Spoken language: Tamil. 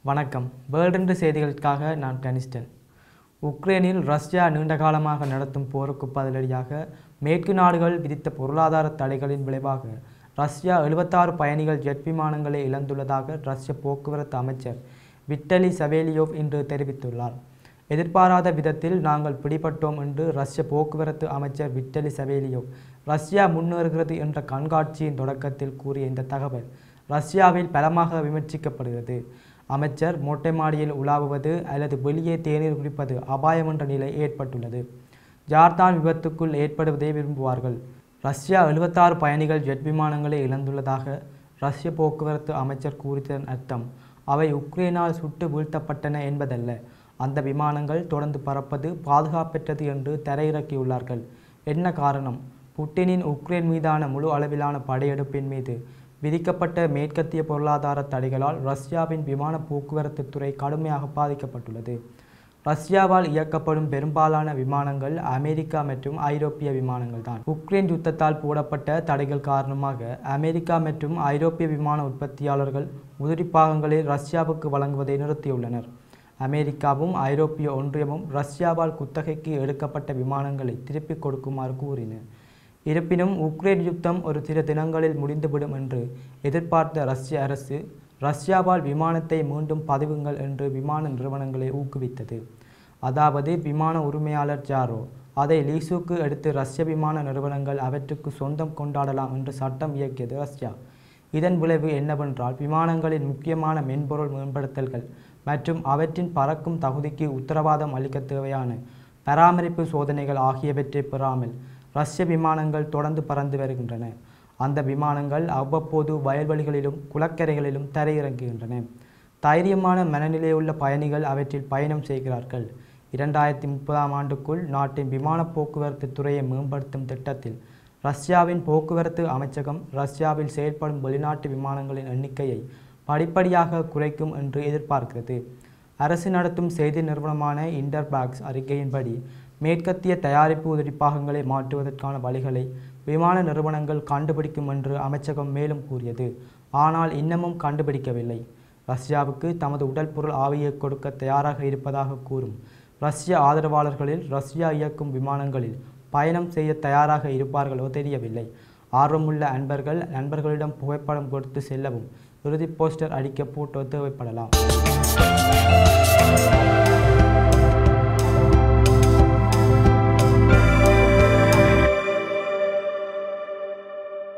வணக்கம் வேர்ல்டு செய்திகளுக்காக நான் டனிஸ்டன் உக்ரைனில் ரஷ்யா நீண்ட காலமாக நடத்தும் போருக்கு பதிலடியாக மேற்கு நாடுகள் விதித்த பொருளாதார தடைகளின் விளைவாக ரஷ்யா எழுபத்தாறு பயணிகள் ஜெட் விமானங்களை இழந்துள்ளதாக ரஷ்ய போக்குவரத்து அமைச்சர் விட்டலி சவேலியோவ் இன்று தெரிவித்துள்ளார் எதிர்பாராத விதத்தில் நாங்கள் பிடிபட்டோம் என்று ரஷ்ய போக்குவரத்து அமைச்சர் விட்டலி சவேலியோவ் ரஷ்யா முன்னேறுகிறது என்ற கண்காட்சியின் தொடக்கத்தில் கூறிய இந்த தகவல் ரஷ்யாவில் பலமாக விமர்சிக்கப்படுகிறது அமைச்சர் மொட்டை மாடியில் உலாவுவது அல்லது வெளியே தேநீர் குடிப்பது அபாயம் என்ற நிலை ஏற்பட்டுள்ளது ஜார்தான் விபத்துக்குள் ஏற்படுவதை விரும்புவார்கள் ரஷ்யா எழுபத்தாறு பயணிகள் ஜெட் விமானங்களை இழந்துள்ளதாக ரஷ்ய போக்குவரத்து அமைச்சர் கூறியதன் அர்த்தம் அவை உக்ரைனால் சுட்டு வீழ்த்தப்பட்டன என்பதல்ல அந்த விமானங்கள் தொடர்ந்து பறப்பது பாதுகாப்பற்றது என்று தரையிறக்கியுள்ளார்கள் என்ன காரணம் புட்டினின் உக்ரைன் மீதான முழு அளவிலான படையெடுப்பின் மீது விதிக்கப்பட்ட மேற்கத்திய பொருளாதார தடைகளால் ரஷ்யாவின் விமான போக்குவரத்து துறை கடுமையாக பாதிக்கப்பட்டுள்ளது ரஷ்யாவால் இயக்கப்படும் பெரும்பாலான விமானங்கள் அமெரிக்கா மற்றும் ஐரோப்பிய விமானங்கள் தான் உக்ரைன் யுத்தத்தால் போடப்பட்ட தடைகள் காரணமாக அமெரிக்கா மற்றும் ஐரோப்பிய விமான உற்பத்தியாளர்கள் உதிரி பாகங்களை ரஷ்யாவுக்கு வழங்குவதை நிறுத்தியுள்ளனர் அமெரிக்காவும் ஐரோப்பிய ஒன்றியமும் ரஷ்யாவால் குத்தகைக்கு எடுக்கப்பட்ட விமானங்களை திருப்பிக் கொடுக்குமாறு கூறின இருப்பினும் உக்ரைன் யுத்தம் ஒரு சில தினங்களில் முடிந்துவிடும் என்று எதிர்பார்த்த ரஷ்ய அரசு ரஷ்யாவால் விமானத்தை மீண்டும் பதிவுங்கள் என்று விமான நிறுவனங்களை ஊக்குவித்தது அதாவது விமான உரிமையாளர் ஜாரோ அதை லீசுக்கு எடுத்து ரஷ்ய விமான நிறுவனங்கள் அவற்றுக்கு சொந்தம் கொண்டாடலாம் என்று சட்டம் இயக்கியது ரஷ்யா இதன் விளைவு என்னவென்றால் விமானங்களின் முக்கியமான மென்பொருள் மேம்படுத்தல்கள் மற்றும் அவற்றின் பறக்கும் தகுதிக்கு உத்தரவாதம் அளிக்க தேவையான பராமரிப்பு சோதனைகள் ஆகியவற்றை பெறாமல் ரஷ்ய விமானங்கள் தொடர்ந்து பறந்து வருகின்றன அந்த விமானங்கள் அவ்வப்போது வயல்வெளிகளிலும் குளக்கரைகளிலும் தரையிறங்குகின்றன தைரியமான மனநிலையுள்ள பயணிகள் அவற்றில் பயணம் செய்கிறார்கள் இரண்டாயிரத்தி முப்பதாம் ஆண்டுக்குள் நாட்டின் விமான போக்குவரத்து துறையை மேம்படுத்தும் திட்டத்தில் ரஷ்யாவின் போக்குவரத்து அமைச்சகம் ரஷ்யாவில் செயல்படும் வெளிநாட்டு விமானங்களின் எண்ணிக்கையை படிப்படியாக குறைக்கும் என்று எதிர்பார்க்கிறது அரசு நடத்தும் செய்தி நிறுவனமான இன்டர்பாக்ஸ் அறிக்கையின்படி மேற்கத்திய தயாரிப்பு உதிரிப்பாகங்களை மாற்றுவதற்கான வழிகளை விமான நிறுவனங்கள் கண்டுபிடிக்கும் என்று அமைச்சகம் மேலும் கூறியது ஆனால் இன்னமும் கண்டுபிடிக்கவில்லை ரஷ்யாவுக்கு தமது உடல் பொருள் ஆவியை கொடுக்க தயாராக இருப்பதாக கூறும் ரஷ்ய ஆதரவாளர்களில் ரஷ்யா இயக்கும் விமானங்களில் பயணம் செய்ய தயாராக இருப்பார்களோ தெரியவில்லை ஆர்வமுள்ள அன்பர்கள் நண்பர்களிடம் புகைப்படம் கொடுத்து செல்லவும் இறுதி போஸ்டர் அடிக்க போட்டோ தேவைப்படலாம்